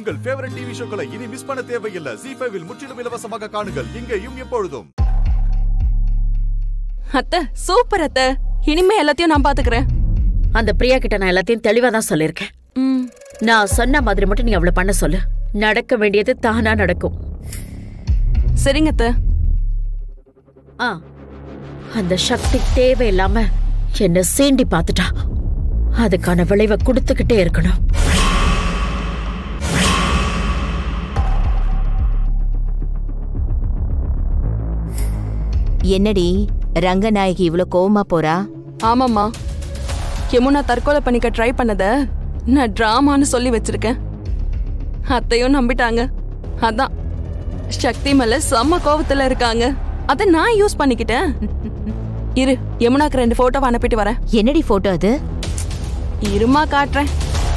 உங்கள் favourite TV ஷோக்களை இனி miss பண்ண தேவையில்லை ஜி ஃபைவில் முற்றிலும் இலவசமாக காணுங்கள் இங்கேயும் எப்பொழுதும் அத்தை சூப்பர் அத்தை இனிமே எல்லாத்தையும் நான் பாத்துக்கிறேன் அந்த பிரியா கிட்ட நான் எல்லாத்தையும் தெளிவா தான் சொல்லியிருக்கேன் ம் நான் சொன்ன மாதிரி மட்டும் நீ அவளை பண்ண சொல்லு நடக்க வேண்டியது தானா நடக்கும் சரிங்க அத்தை ஆ அந்த சக்தி தேவையில்லாம என்ன சீண்டி பார்த்துட்டா அதுக்கான விளைவை கொடுத்துக்கிட்டே இருக்கணும் என்னடி ரங்கநாயகி இவ்ளோ கோவமா போறா ஆமாம்மா யமுனா தற்கொலை பண்ணிக்க ட்ரை பண்ணத நான் டிராமான்னு சொல்லி வச்சிருக்கேன் அத்தையும் நம்பிட்டாங்க அதான் சக்தி மேல செம்ம கோவத்துல இருக்காங்க அத நான் யூஸ் பண்ணிக்கிட்டேன் இரு யமுனாக்கு ரெண்டு போட்டோவை அனுப்பிட்டு வரேன் என்னடி போட்டோ அது இருமா காட்டுறேன்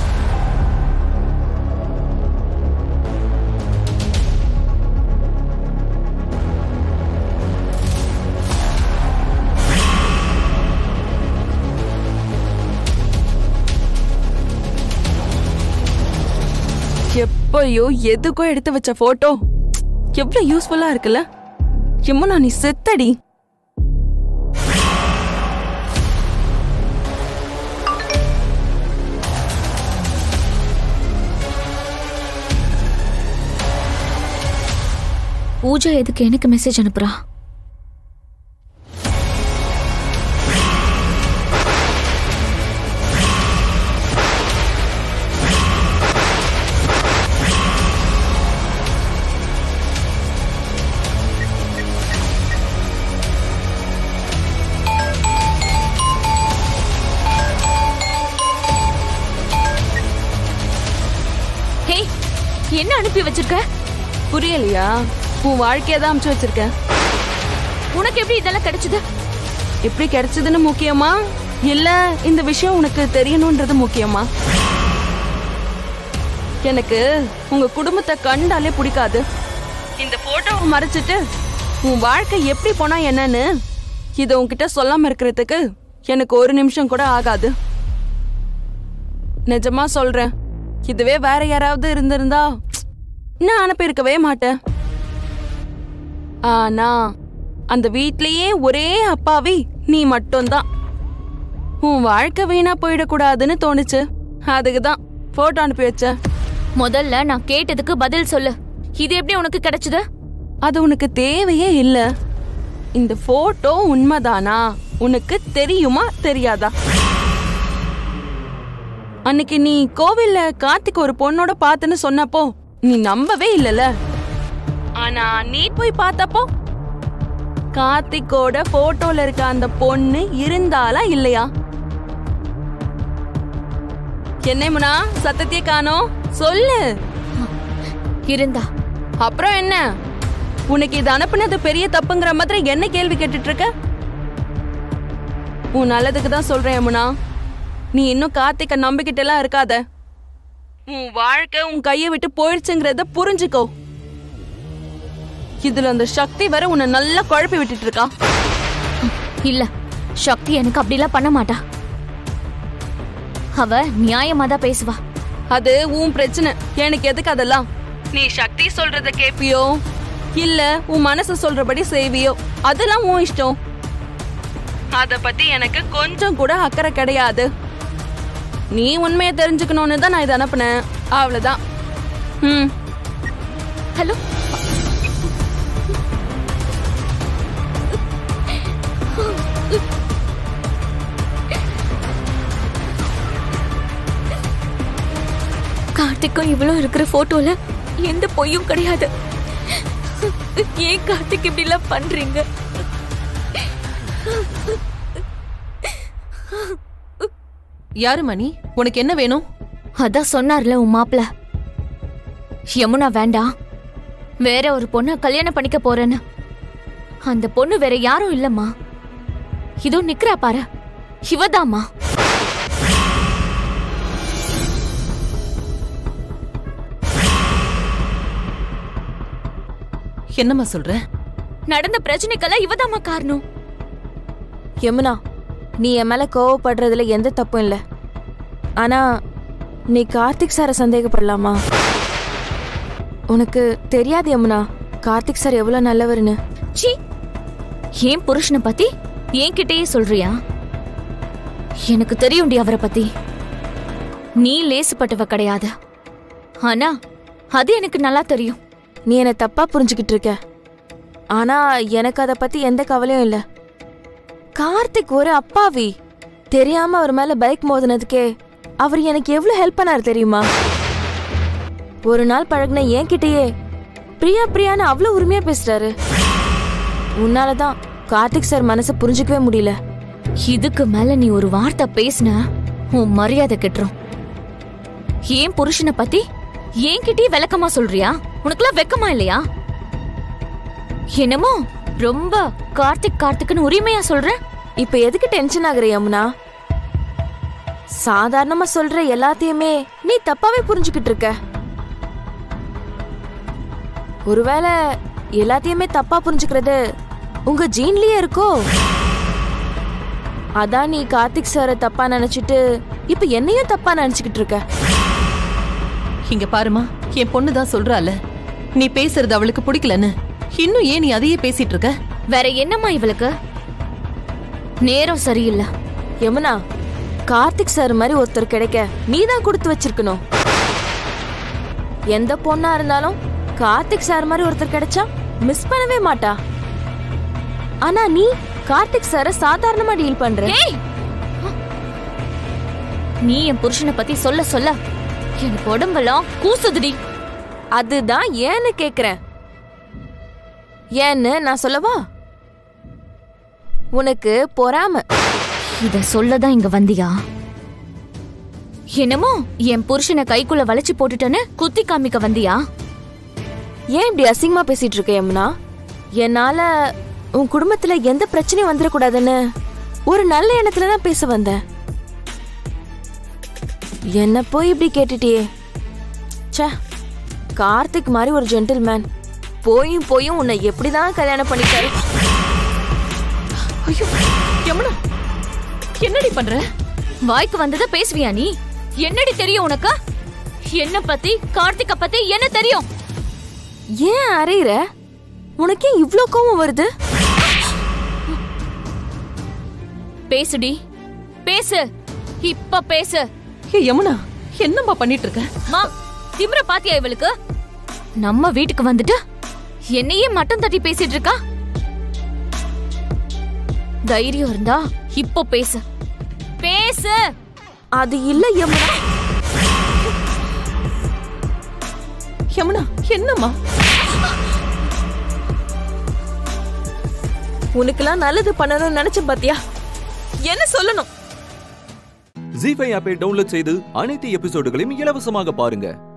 எப்பயோ எதுக்கோ எடுத்து வச்ச போட்டோ எவ்வளவு யூஸ்ஃபுல்லா இருக்குல்ல யமுனா நீ செத்தடி பூஜா எதுக்கு எனக்கு மெசேஜ் அனுப்புறா ஹே என்ன அனுப்பி வச்சிருக்க புரியலையா உன் வாழ்க்கையை தான் அமுச்சு வச்சிருக்கேன் உனக்கு எப்படி இதெல்லாம் கிடைச்சது எப்படி கிடைச்சதுன்னு முக்கியமா இல்ல இந்த விஷயம் உனக்கு தெரியணும்ன்றது முக்கியமா எனக்கு உங்க குடும்பத்தை கண்டாலே பிடிக்காது இந்த போட்டோவை மறைச்சிட்டு உன் வாழ்க்கை எப்படி போனா என்னன்னு இதை உன்கிட்ட சொல்லாம இருக்கிறதுக்கு எனக்கு ஒரு நிமிஷம் கூட ஆகாது நிஜமா சொல்றேன் இதுவே வேற யாராவது இருந்திருந்தா நான் அனுப்பியிருக்கவே மாட்டேன் ஆனா அந்த வீட்லயே ஒரே அப்பாவி நீ மட்டும்தான் உன் வாழ்க்கை வீணா போயிடக்கூடாதுன்னு தோணுச்சு அதுக்கு தான் போட்டோ அனுப்பி வச்ச முதல்ல நான் கேட்டதுக்கு பதில் சொல்லு இது எப்படி உனக்கு கிடைச்சது அது உனக்கு தேவையே இல்ல இந்த போட்டோ உண்மைதானா உனக்கு தெரியுமா தெரியாதா அன்னைக்கு நீ கோவில்ல கார்த்திக் ஒரு பொண்ணோட பார்த்தேன்னு சொன்னப்போ நீ நம்பவே இல்லல ஆனா நீ போய் பார்த்தப்போ கார்த்திக்கோட போட்டோல இருக்க அந்த பொண்ணு இருந்தாலா இல்லையா என்ன முனா சத்தத்தையே காணோம் சொல்லு இருந்தா அப்புறம் என்ன உனக்கு இது அனுப்புனது பெரிய தப்புங்கிற மாதிரி என்ன கேள்வி கேட்டுட்டு இருக்க உன் நல்லதுக்கு தான் சொல்றேன் யமுனா நீ இன்னும் கார்த்திக்க நம்பிக்கிட்டு எல்லாம் இருக்காத உன் வாழ்க்கை உன் கையை விட்டு போயிடுச்சுங்கிறத புரிஞ்சுக்கோ இதுல அந்த சக்தி வர உன்னை நல்லா குழப்பி விட்டுட்டு இருக்கா இல்ல சக்தி எனக்கு அப்படிலாம் பண்ண மாட்டா அவ நியாயமா தான் பேசுவா அது உன் பிரச்சனை எனக்கு எதுக்கு அதெல்லாம் நீ சக்தி சொல்றத கேப்பியோ இல்ல உன் மனசு சொல்றபடி செய்வியோ அதெல்லாம் உன் இஷ்டம் அத பத்தி எனக்கு கொஞ்சம் கூட அக்கறை கிடையாது நீ உண்மையை தெரிஞ்சுக்கணும்னு தான் நான் இதை அனுப்புனேன் அவ்வளவுதான் ம் ஹலோ கார்த்திக்கும் இவ்வளவு இருக்கிற போட்டோல எந்த பொய்யும் கிடையாது ஏன் கார்த்திக் இப்படி எல்லாம் பண்றீங்க யாரு மணி உனக்கு என்ன வேணும் அதான் சொன்னார்ல உன் மாப்பிள யமுனா வேண்டாம் வேற ஒரு பொண்ண கல்யாணம் பண்ணிக்க போறேன்னு அந்த பொண்ணு வேற யாரும் இல்லம்மா இதோ நிக்கிறா பாரு இவதாம்மா என்னம்மா சொல்ற நடந்த பிரச்சனைக்கெல்லாம் இவதாம்மா காரணம் யமுனா நீ என் மேல கோவப்படுறதுல எந்த தப்பும் இல்ல ஆனா நீ கார்த்திக் சாரை சந்தேகப்படலாமா உனக்கு தெரியாது யமுனா கார்த்திக் சார் எவ்வளவு நல்லவர்னு சி ஏன் புருஷனை பத்தி என்கிட்டயே சொல்றியா எனக்கு தெரியும்டி அவரை பத்தி நீ லேசுப்பட்டவ கிடையாது ஆனா அது எனக்கு நல்லா தெரியும் நீ என்னை தப்பா புரிஞ்சுக்கிட்டு இருக்க ஆனா எனக்கு அதை பத்தி எந்த கவலையும் இல்ல கார்த்திக் ஒரு அப்பாவி தெரியாம அவர் மேல பைக் மோதினதுக்கே அவர் எனக்கு எவ்வளவு ஹெல்ப் பண்ணாரு தெரியுமா ஒரு நாள் பழகுன என்கிட்டயே பிரியா பிரியான்னு அவ்வளவு உரிமையா பேசுறாரு உன்னாலதான் கார்த்திக் சார் மனசை புரிஞ்சுக்கவே முடியல இதுக்கு மேல நீ ஒரு வார்த்தை பேசின உன் மரியாதை கெட்டுரும் ஏன் புருஷனை பத்தி என்கிட்டயே விளக்கமா சொல்றியா உனக்குலாம் வெக்கமா இல்லையா என்னமோ ரொம்ப கார்த்திக் கார்த்திக்னு உரிமையா சொல்ற இப்ப எதுக்கு டென்ஷன் ஆகுற யமுனா சாதாரணமா சொல்ற எல்லாத்தையுமே நீ தப்பாவே புரிஞ்சுக்கிட்டு இருக்க ஒருவேளை எல்லாத்தையுமே தப்பா புரிஞ்சுக்கிறது உங்க ஜீன்லயே இருக்கோ அதான் நீ கார்த்திக் சாரை தப்பா நினைச்சிட்டு இப்ப என்னையும் தப்பா நினைச்சுக்கிட்டு இருக்க இங்க பாருமா என் பொண்ணு தான் சொல்றால நீ பேசுறது அவளுக்கு பிடிக்கலன்னு இன்னும் ஏன் நீ அதையே பேசிட்டு இருக்க வேற என்னம்மா இவளுக்கு நேரம் சரியில்லை யமுனா கார்த்திக் சார் மாதிரி ஒருத்தர் கிடைக்க நீ தான் கொடுத்து வச்சிருக்கணும் எந்த பொண்ணா இருந்தாலும் கார்த்திக் சார் மாதிரி ஒருத்தர் கிடைச்சா மிஸ் பண்ணவே மாட்டா ஆனா நீ கார்த்திக் சார சாதாரணமா டீல் பண்ற ஏய் நீ என் புருஷனை பத்தி சொல்ல சொல்ல எனக்கு உடம்பெல்லாம் கூசுதுடி அதுதான் ஏன்னு கேக்குறேன் ஏன்னு நான் சொல்லவா உனக்கு பொறாம இத சொல்லதான் இங்க வந்தியா என்னமோ என் புருஷனை கைக்குள்ள வளைச்சு போட்டுட்டேன்னு குத்தி காமிக்க வந்தியா ஏன் இப்படி அசிங்கமா பேசிட்டு இருக்க யமுனா என்னால உன் குடும்பத்துல எந்த பிரச்சனையும் வந்துடக்கூடாதுன்னு ஒரு நல்ல எண்ணத்துல தான் பேச வந்தேன் என்ன போய் இப்படி கேட்டுட்டியே ச்சே கார்த்திக் மாதிரி ஒரு ஜென்டில்மேன் போயும் போயும் உன்னை எப்படிதான் கல்யாணம் பண்ணிட்டாரு ஐயோ யமுனா என்னடி பண்ற வாய்க்கு வந்ததை பேசுவியா நீ என்னடி தெரியும் உனக்கு என்ன பத்தி கார்த்திக பத்தி என்ன தெரியும் ஏன் அறையிற உனக்கு ஏன் இவ்ளோ கோவம் வருது பேசுடி பேசு இப்ப பேசு ஏ யமுனா என்னம்மா பண்ணிட்டு இருக்க மா திமிர பாத்தியா இவளுக்கு நம்ம வீட்டுக்கு வந்துட்டு என்னையே மட்டம் தட்டி பேசிட்டு இருக்கா தைரியம் இருந்தா இப்போ பேசு பேசு அது இல்ல யமுனா யமுனா என்னம்மா உனக்கெல்லாம் நல்லது பண்ணணும்னு நினைச்சேன் பாத்தியா என்ன சொல்லணும் ஜி ஃபைவ் ஆப்பை டவுன்லோட் செய்து அனைத்து எபிசோடுகளையும் இலவசமாக பாருங்க